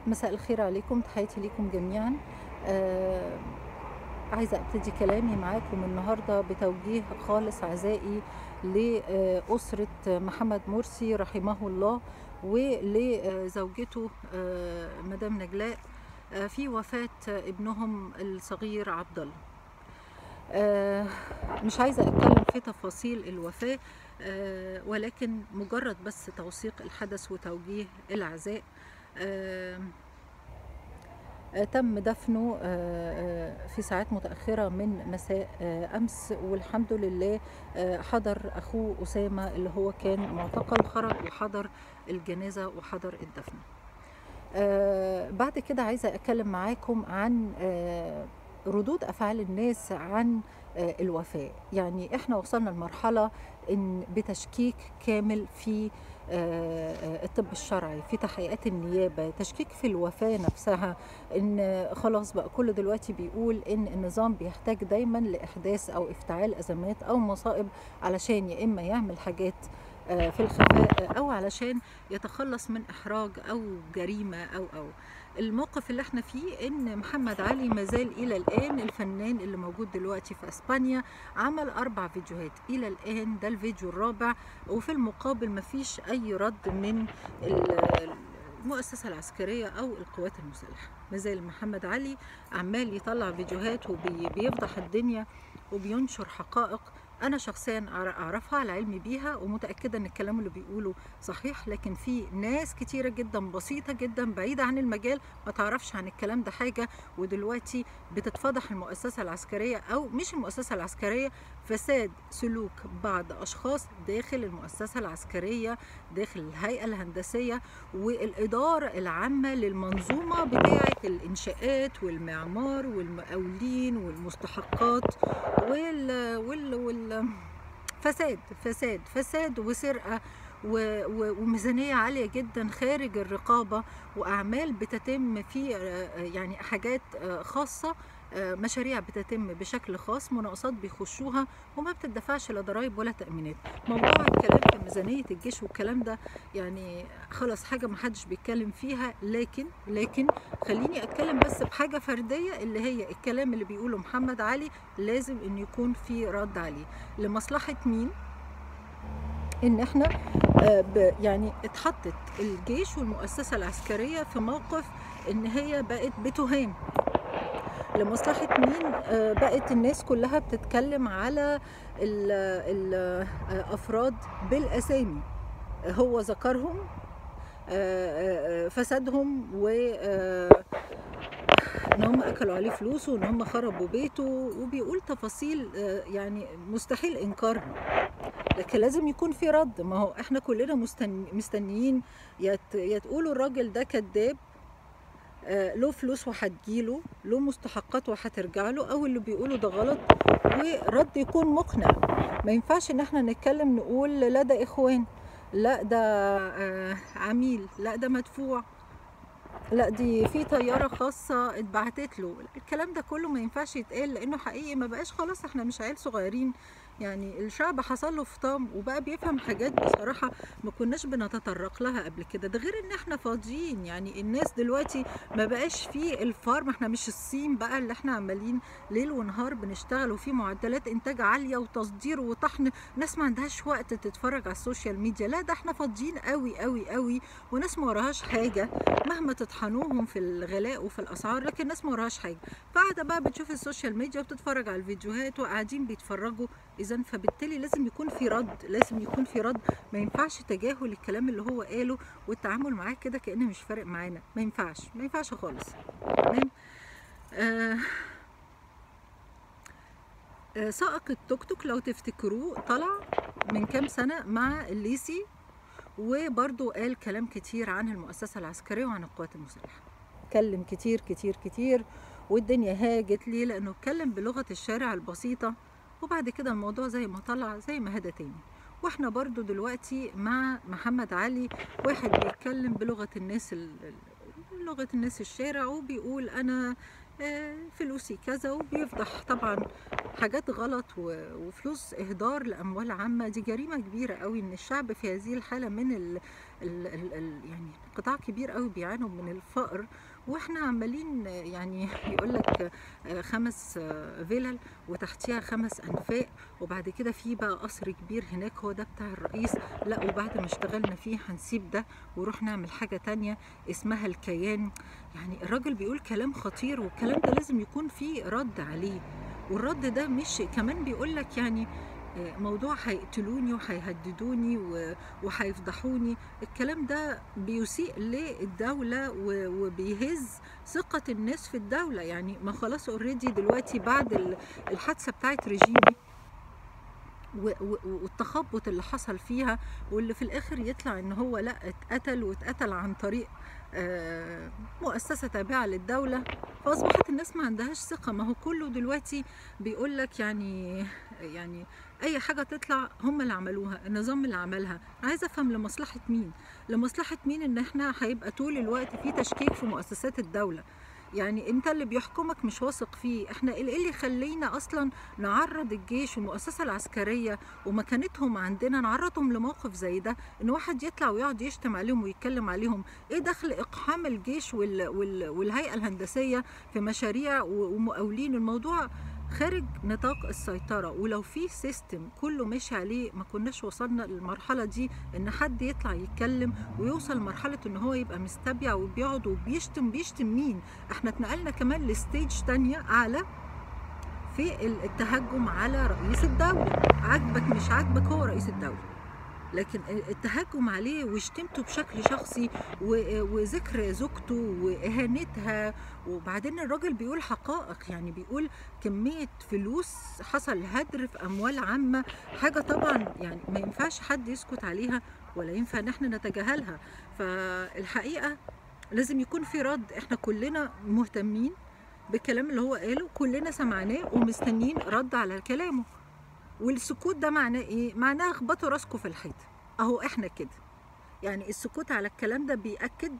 مساء الخير عليكم تحياتي ليكم جميعا آه عايزة أبتدي كلامي معاكم النهاردة بتوجيه خالص عزائي لأسرة محمد مرسي رحمه الله ولزوجته آه مدام نجلاء آه في وفاة ابنهم الصغير عبد الله آه مش عايزة أتكلم في تفاصيل الوفاة آه ولكن مجرد بس توثيق الحدث وتوجيه العزاء آه آه تم دفنه آه في ساعات متأخرة من مساء أمس والحمد لله حضر أخوه أسامة اللي هو كان معتقل خرج وحضر الجنازة وحضر الدفن بعد كده عايزة أتكلم معاكم عن ردود افعال الناس عن الوفاه يعني احنا وصلنا لمرحله ان بتشكيك كامل في الطب الشرعي في تحقيقات النيابه تشكيك في الوفاه نفسها ان خلاص بقى كله دلوقتي بيقول ان النظام بيحتاج دايما لاحداث او افتعال ازمات او مصائب علشان يا اما يعمل حاجات في الخفاء او علشان يتخلص من احراج او جريمه او او الموقف اللي احنا فيه ان محمد علي مازال الى الان الفنان اللي موجود دلوقتي في اسبانيا عمل اربع فيديوهات الى الان ده الفيديو الرابع وفي المقابل مفيش اي رد من المؤسسة العسكرية أو القوات المسلحة مازال محمد علي عمال يطلع فيديوهات وبيفضح الدنيا وبينشر حقائق انا شخصيا اعرفها على علمي بيها ومتاكده ان الكلام اللي بيقوله صحيح لكن في ناس كتيره جدا بسيطه جدا بعيده عن المجال ما تعرفش عن الكلام ده حاجه ودلوقتي بتتفضح المؤسسه العسكريه او مش المؤسسه العسكريه فساد سلوك بعض اشخاص داخل المؤسسه العسكريه داخل الهيئه الهندسيه والاداره العامه للمنظومه بتاعه الانشاءات والمعمار والمقاولين والمستحقات وال وال, وال فساد فساد فساد وسرقه وميزانيه عاليه جدا خارج الرقابه واعمال بتتم في يعني حاجات خاصه مشاريع بتتم بشكل خاص مناقصات بيخشوها وما بتدفعش لا ضرائب ولا تامينات موضوع الكلام في ميزانيه الجيش والكلام ده يعني خلاص حاجه ما حدش بيتكلم فيها لكن لكن خليني اتكلم بس بحاجه فرديه اللي هي الكلام اللي بيقوله محمد علي لازم ان يكون في رد عليه لمصلحه مين ان احنا يعني اتحطت الجيش والمؤسسه العسكريه في موقف ان هي بقت بتهان لمصلحة مين بقت الناس كلها بتتكلم على الأفراد بالأسامي هو ذكرهم فسادهم و ان هم اكلوا عليه فلوسه وان هم خربوا بيته وبيقول تفاصيل يعني مستحيل انكارها لكن لازم يكون في رد ما هو احنا كلنا مستنيين يا تقولوا الراجل ده كذاب له فلوس وهتجيله له مستحقات وهترجع له او اللي بيقولوا ده غلط ورد يكون مقنع ما ينفعش ان احنا نتكلم نقول لا ده اخوان لا ده عميل لا ده مدفوع لا دي في طيارة خاصة اتبعتت له الكلام ده كله ما ينفعش يتقال لانه حقيقي ما بقاش خلاص احنا مش عيال صغيرين يعني الشعب حصل له فطام وبقى بيفهم حاجات بصراحة ما كناش بنتطرق لها قبل كده ده غير ان احنا فاضيين يعني الناس دلوقتي ما بقاش في الفارم احنا مش الصين بقى اللي احنا عمالين ليل ونهار بنشتغل وفي معدلات انتاج عالية وتصدير وطحن ناس ما عندهاش وقت تتفرج على السوشيال ميديا لا ده احنا فاضيين قوي قوي قوي وناس ما وراهاش حاجة مهما تطحنوهم في الغلاء وفي الاسعار لكن ناس ما وراهاش حاجة فقاعدة بقى بتشوف السوشيال ميديا وبتتفرج على الفيديوهات وقاعدين بيتفرجوا اذا فبالتالي لازم يكون في رد لازم يكون في رد ما ينفعش تجاهل الكلام اللي هو قاله والتعامل معاه كده كانه مش فارق معانا ما ينفعش ما ينفعش خالص تمام آه آه سائق التوك توك لو تفتكروه طلع من كام سنه مع الليسي وبرضه قال كلام كتير عن المؤسسه العسكريه وعن القوات المسلحه اتكلم كتير كتير كتير والدنيا هاجت ليه لانه اتكلم بلغه الشارع البسيطه وبعد كده الموضوع زي ما طلع زي ما هدى تاني واحنا برضو دلوقتي مع محمد علي واحد بيتكلم بلغة الناس لغة الناس الشارع وبيقول انا آه، فلوسي كذا وبيفضح طبعا حاجات غلط و- وفلوس اهدار لاموال عامه دي جريمه كبيره قوي ان الشعب في هذه الحاله من ال ال ال ال يعني قطاع كبير قوي بيعانوا من الفقر واحنا عمالين آه، يعني يقول لك خمس آه، فيلل وتحتيها خمس انفاق وبعد كده في بقى قصر كبير هناك هو ده بتاع الرئيس لا وبعد ما اشتغلنا فيه هنسيب ده ونروح نعمل حاجه تانية اسمها الكيان يعني الراجل بيقول كلام خطير والكلام ده لازم يكون فيه رد عليه والرد ده مش كمان بيقول لك يعني آه، موضوع هيقتلوني وهيهددوني و- وهيفضحوني الكلام ده بيسيء للدولة و- وبيهز ثقة الناس في الدولة يعني ما خلاص اوريدي دلوقتي بعد ال- الحادثة بتاعت ريجيني و- و- والتخبط اللي حصل فيها واللي في الاخر يطلع ان هو لا اتقتل واتقتل عن طريق آه، مؤسسة تابعة للدولة فأصبحت الناس ما عندهاش ثقة ما هو كله دلوقتي بيقول لك يعني يعني أي حاجة تطلع هم اللي عملوها النظام اللي عملها عايزة أفهم لمصلحة مين لمصلحة مين إن إحنا هيبقى طول الوقت في تشكيك في مؤسسات الدولة يعني انت اللي بيحكمك مش واثق فيه احنا ايه اللي يخلينا اصلا نعرض الجيش والمؤسسه العسكريه ومكانتهم عندنا نعرضهم لموقف زي ده ان واحد يطلع ويقعد يشتم عليهم ويتكلم عليهم ايه دخل اقحام الجيش وال... وال... والهيئه الهندسيه في مشاريع و- ومقاولين الموضوع خارج نطاق السيطرة ولو في سيستم كله ماشي عليه ما كناش وصلنا للمرحلة دي ان حد يطلع يتكلم ويوصل لمرحلة ان هو يبقى مستبيع وبيقعد وبيشتم بيشتم مين احنا اتنقلنا كمان لستيج تانية اعلى في ال- التهجم على رئيس الدولة عاجبك مش عاجبك هو رئيس الدولة لكن التهجم عليه وشتمته بشكل شخصي و- وذكر زوجته واهانتها وبعدين الراجل بيقول حقائق يعني بيقول كمية فلوس حصل هدر في أموال عامة حاجة طبعا يعني ما ينفعش حد يسكت عليها ولا ينفع ان احنا نتجاهلها فالحقيقة لازم يكون في رد احنا كلنا مهتمين بالكلام اللي هو قاله كلنا سمعناه ومستنيين رد على كلامه والسكوت ده معناه ايه معناه اخبطوا راسكم في الحيط اهو احنا كده يعني السكوت على الكلام ده بيأكد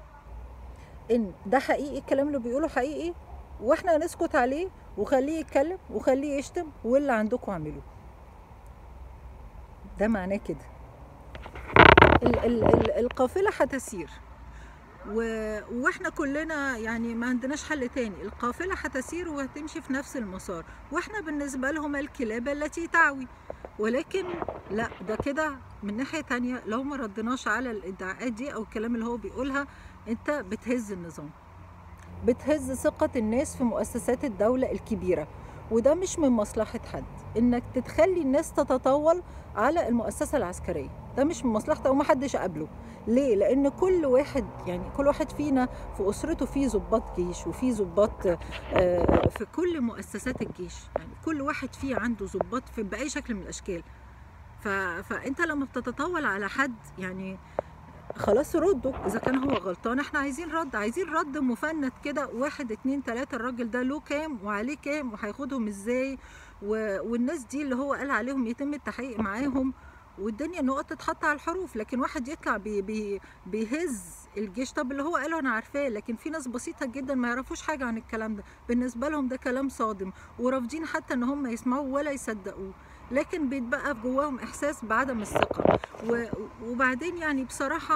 ان ده حقيقي الكلام اللي بيقوله حقيقي واحنا نسكت عليه وخليه يتكلم وخليه يشتم واللي عندكم اعملوه ده معناه كده ال ال ال القافلة هتسير و... واحنا كلنا يعني ما عندناش حل تاني القافلة هتسير وهتمشي في نفس المسار واحنا بالنسبة لهم الكلاب التي تعوي ولكن لا ده كده من ناحية تانية لو ما ردناش على الادعاءات دي او الكلام اللي هو بيقولها انت بتهز النظام بتهز ثقة الناس في مؤسسات الدولة الكبيرة وده مش من مصلحة حد انك تتخلي الناس تتطاول على المؤسسة العسكرية ده مش من مصلحته ومحدش قابله ليه؟ لأن كل واحد يعني كل واحد فينا في أسرته فيه ضباط جيش وفيه ضباط آه، في كل مؤسسات الجيش يعني كل واحد فيه عنده ضباط في بأي شكل من الأشكال ف... فأنت لما بتتطاول على حد يعني خلاص رده إذا كان هو غلطان احنا عايزين رد عايزين رد مفند كده واحد اتنين تلاتة الراجل ده له كام وعليه كام وهياخدهم ازاي و... والناس دي اللي هو قال عليهم يتم التحقيق معاهم والدنيا نقط تتحط على الحروف لكن واحد يطلع بي بي بيهز الجيش طب اللي هو قاله انا عارفاه لكن في ناس بسيطه جدا ما يعرفوش حاجه عن الكلام ده بالنسبه لهم ده كلام صادم ورافضين حتى ان هم يسمعوه ولا يصدقوه لكن بيتبقى في جواهم احساس بعدم الثقه و- وبعدين يعني بصراحه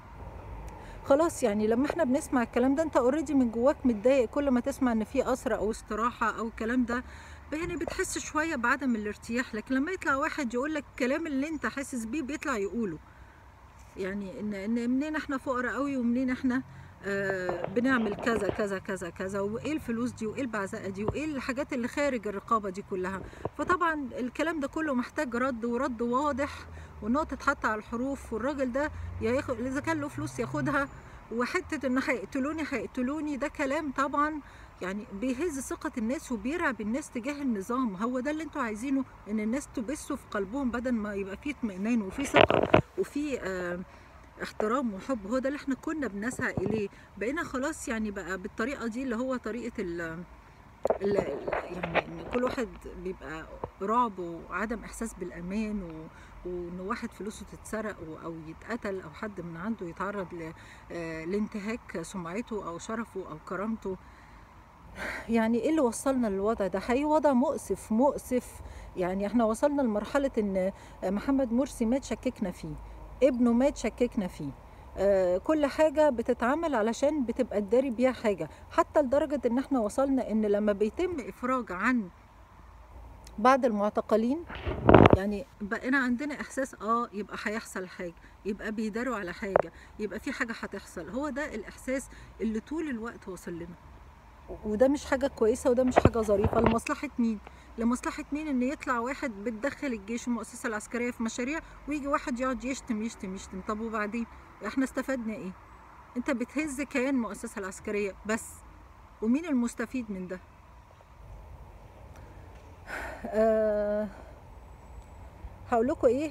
خلاص يعني لما احنا بنسمع الكلام ده انت اوريدي من جواك متضايق كل ما تسمع ان في اسرى او استراحه او الكلام ده يعني بتحس شويه بعدم الارتياح لكن لما يطلع واحد يقول لك الكلام اللي انت حاسس بيه بيطلع يقوله يعني ان ان منين احنا فقراء قوي ومنين احنا آه بنعمل كذا كذا كذا كذا وايه الفلوس دي وايه البعزقه دي وايه الحاجات اللي خارج الرقابه دي كلها فطبعا الكلام ده كله محتاج رد ورد واضح والنقطه تتحط على الحروف والراجل ده يا ياخد اذا كان له فلوس ياخدها وحته ان هيقتلوني هيقتلوني ده كلام طبعا يعني بيهز ثقة الناس وبيرعب الناس تجاه النظام هو ده اللي انتوا عايزينه ان الناس تبثوا في قلبهم بدل ما يبقى فيه اطمئنان وفيه ثقة وفيه آه احترام وحب هو ده اللي احنا كنا بنسعى اليه بقينا خلاص يعني بقى بالطريقة دي اللي هو طريقة ال ال- يعني ان كل واحد بيبقى رعب وعدم احساس بالامان و... وان واحد فلوسه تتسرق و- او يتقتل او حد من عنده يتعرض ل... آه، لانتهاك سمعته او شرفه او كرامته يعني ايه اللي وصلنا للوضع ده حقيقي وضع مؤسف مؤسف يعني احنا وصلنا لمرحلة ان محمد مرسي مات شككنا فيه ابنه مات شككنا فيه آه، كل حاجة بتتعمل علشان بتبقى تداري بيها حاجة حتى لدرجة ان احنا وصلنا ان لما بيتم افراج عن بعض المعتقلين يعني بقينا عندنا احساس اه يبقى هيحصل حاجه يبقى بيداروا على حاجه يبقى في حاجه هتحصل هو ده الاحساس اللي طول الوقت واصل لنا وده مش حاجه كويسه وده مش حاجه ظريفه لمصلحه مين لمصلحه مين ان يطلع واحد بتدخل الجيش والمؤسسه العسكريه في مشاريع ويجي واحد يقعد يشتم يشتم يشتم طب وبعدين احنا استفدنا ايه انت بتهز كيان المؤسسه العسكريه بس ومين المستفيد من ده أه هقول لكم ايه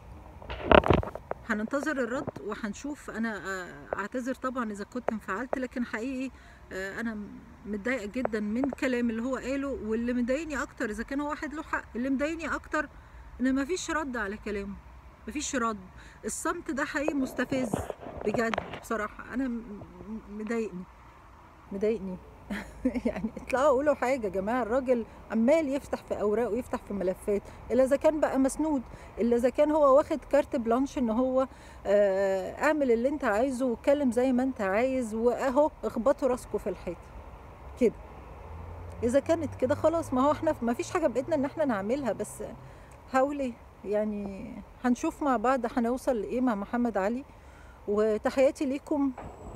هننتظر الرد وهنشوف انا آه، اعتذر طبعا اذا كنت انفعلت لكن حقيقي آه، انا متضايقه جدا من كلام اللي هو قاله واللي مضايقني اكتر اذا كان هو واحد له حق اللي مضايقني اكتر ان مفيش رد على كلامه مفيش رد الصمت ده حقيقي مستفز بجد بصراحه انا م- م- مضايقني مضايقني يعني اطلعوا قولوا حاجه يا جماعه الراجل عمال يفتح في اوراق ويفتح في ملفات الا اذا كان بقى مسنود الا اذا كان هو واخد كارت بلانش ان هو آه، اعمل اللي انت عايزه واتكلم زي ما انت عايز واهو اخبطوا راسكم في الحيط كده اذا كانت كده خلاص ما هو احنا ما فيش حاجه بايدنا ان احنا نعملها بس هقول ايه يعني هنشوف مع بعض هنوصل لايه مع محمد علي وتحياتي ليكم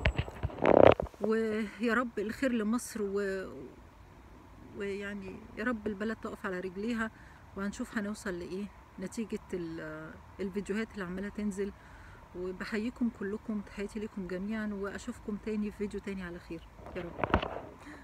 ويا رب الخير لمصر و... ويعني يا رب البلد تقف على رجليها وهنشوف هنوصل لإيه نتيجة ال- الفيديوهات اللي عمالة تنزل وبحييكم كلكم تحياتي لكم جميعا وأشوفكم تاني في فيديو تاني على خير يا رب